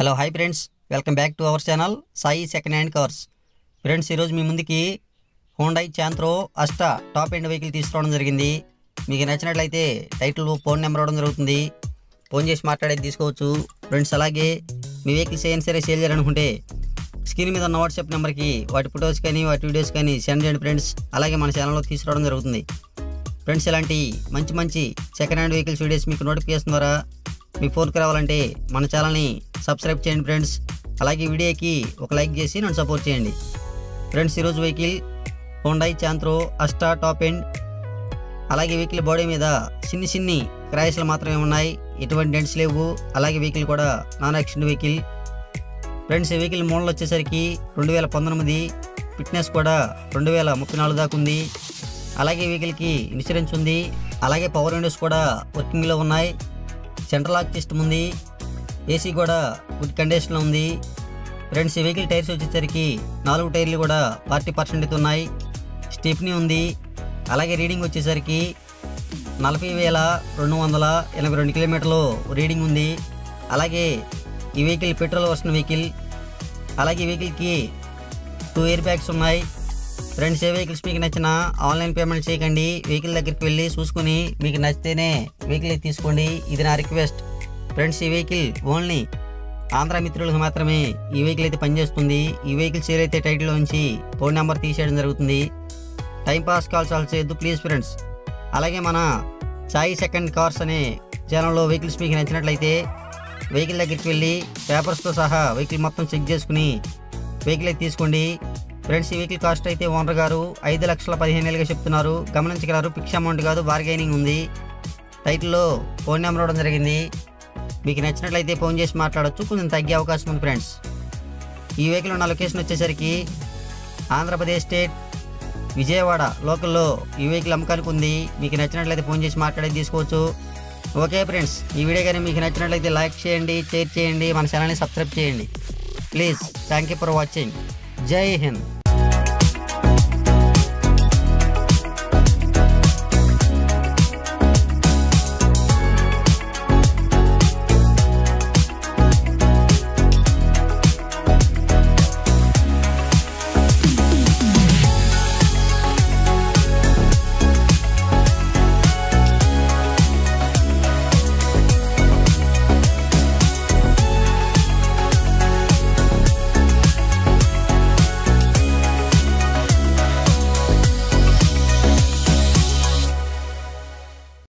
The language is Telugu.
hello hi friends welcome back to our channel Sai second hand cars friends ఈరోజు మీ ముందుకి Hyundai Santro Asta top end vehicle తీసుకురావడం జరిగింది మీకు నచ్చినట్లయితే టైటిల్ ఫోన్ నెంబర్ ఇవ్వడం జరుగుతుంది ఫోన్ చేసి మాట్లాడేది తీసుకోవచ్చు ఫ్రెండ్స్ అలాగే మీ వెహికల్స్ ఏమైనా సరే సేల్ చేయాలనుకుంటే స్క్రీన్ మీద ఉన్న వాట్సాప్ నెంబర్కి వాటి ఫొటోస్ కానీ వాటి వీడియోస్ కానీ సెండ్ చేయండి ఫ్రెండ్స్ అలాగే మన ఛానల్లో తీసుకురావడం జరుగుతుంది ఫ్రెండ్స్ ఇలాంటి మంచి మంచి సెకండ్ హ్యాండ్ వెహికల్స్ వీడియోస్ మీకు నోటిఫికేషన్ ద్వారా మీ ఫోన్కి రావాలంటే మన ఛానల్ని సబ్స్క్రైబ్ చేయండి ఫ్రెండ్స్ అలాగే వీడియోకి ఒక లైక్ చేసి నన్ను సపోర్ట్ చేయండి ఫ్రెండ్స్ ఈరోజు vehicle Hyundai Santro Asta top end అలాగే వెహికల్ బాడీ మీద చిన్ని చిన్ని క్రాయస్లు మాత్రమే ఉన్నాయి ఎటువంటి డెంట్స్ లేవు అలాగే వెహికల్ కూడా నాన్ యాక్సిడెంట్ వెహికల్ ఫ్రెండ్స్ ఈ వెహికల్ మోడల్ వచ్చేసరికి రెండు వేల పంతొమ్మిది ఫిట్నెస్ కూడా రెండు వేల ముప్పై నాలుగు దాకా ఉంది అలాగే వెహికల్కి ఇన్సూరెన్స్ ఉంది అలాగే పవర్ విండోస్ కూడా వర్కింగ్లో ఉన్నాయి సెంట్రల్ లాక్ సిస్టమ్ ఉంది ఏసీ కూడా గుడ్ కండిషన్లో ఉంది ఫ్రెండ్స్ ఈ వెహికల్ టైర్స్ వచ్చేసరికి నాలుగు టైర్లు కూడా ఫార్టీ పర్సెంట్ అయితే ఉన్నాయి స్టెప్నీ ఉంది అలాగే రీడింగ్ వచ్చేసరికి నలభై వేల రెండు వందల ఎనభై రెండు కిలోమీటర్లు రీడింగ్ ఉంది అలాగే ఈ వెహికల్ పెట్రోల్ వర్షన్ వెహికల్ అలాగే ఈ వెహికల్కి టూ ఇయర్ బ్యాగ్స్ ఉన్నాయి ఫ్రెండ్స్ ఏ వెహికల్స్ మీకు నచ్చిన ఆన్లైన్ పేమెంట్ చేయకండి వెహికల్ దగ్గరికి వెళ్ళి చూసుకుని మీకు నచ్చితేనే వెహికల్ తీసుకోండి ఇది నా రిక్వెస్ట్ ఫ్రెండ్స్ ఈ వెహికల్ ఓన్లీ ఆంధ్ర మిత్రులకు మాత్రమే ఈ వెహికల్ అయితే పనిచేస్తుంది ఈ వెహికల్ సేల్ అయితే టైటిల్లో ఉంచి ఫోన్ నెంబర్ తీసేయడం జరుగుతుంది టైం పాస్ కాల్స్ ఆల్ చేయొద్దు ప్లీజ్ ఫ్రెండ్స్ అలాగే మన సాయి సెకండ్ కార్స్ అనే ఛానల్లో వెహికల్స్ మీకు నచ్చినట్లయితే వెహికల్ దగ్గరికి వెళ్ళి పేపర్స్తో సహా వెహికల్ మొత్తం చెక్ చేసుకుని వెహికల్ అయితే తీసుకోండి ఫ్రెండ్స్ ఈ వెహికల్ కాస్ట్ అయితే ఓనర్ గారు ఐదు లక్షల పదిహేను వేలుగా చెప్తున్నారు గమనించగలరు ఫిక్స్ అమౌంట్ కాదు బార్గైనింగ్ ఉంది టైటిల్లో ఫోన్ నెంబర్ ఇవ్వడం జరిగింది మీకు నచ్చినట్లయితే ఫోన్ చేసి మాట్లాడొచ్చు కొంచెం తగ్గే అవకాశం ఉంది ఫ్రెండ్స్ ఈ వెహికల్ ఉన్న లొకేషన్ వచ్చేసరికి ఆంధ్రప్రదేశ్ స్టేట్ విజయవాడ లోకల్లో ఈ వెహికల్ అమ్మకానికి ఉంది మీకు నచ్చినట్లయితే ఫోన్ చేసి మాట్లాడేది తీసుకోవచ్చు ఓకే ఫ్రెండ్స్ ఈ వీడియో కానీ మీకు నచ్చినట్లయితే లైక్ చేయండి షేర్ చేయండి మన ఛానల్ని సబ్స్క్రైబ్ చేయండి please thank you for watching జై హింద్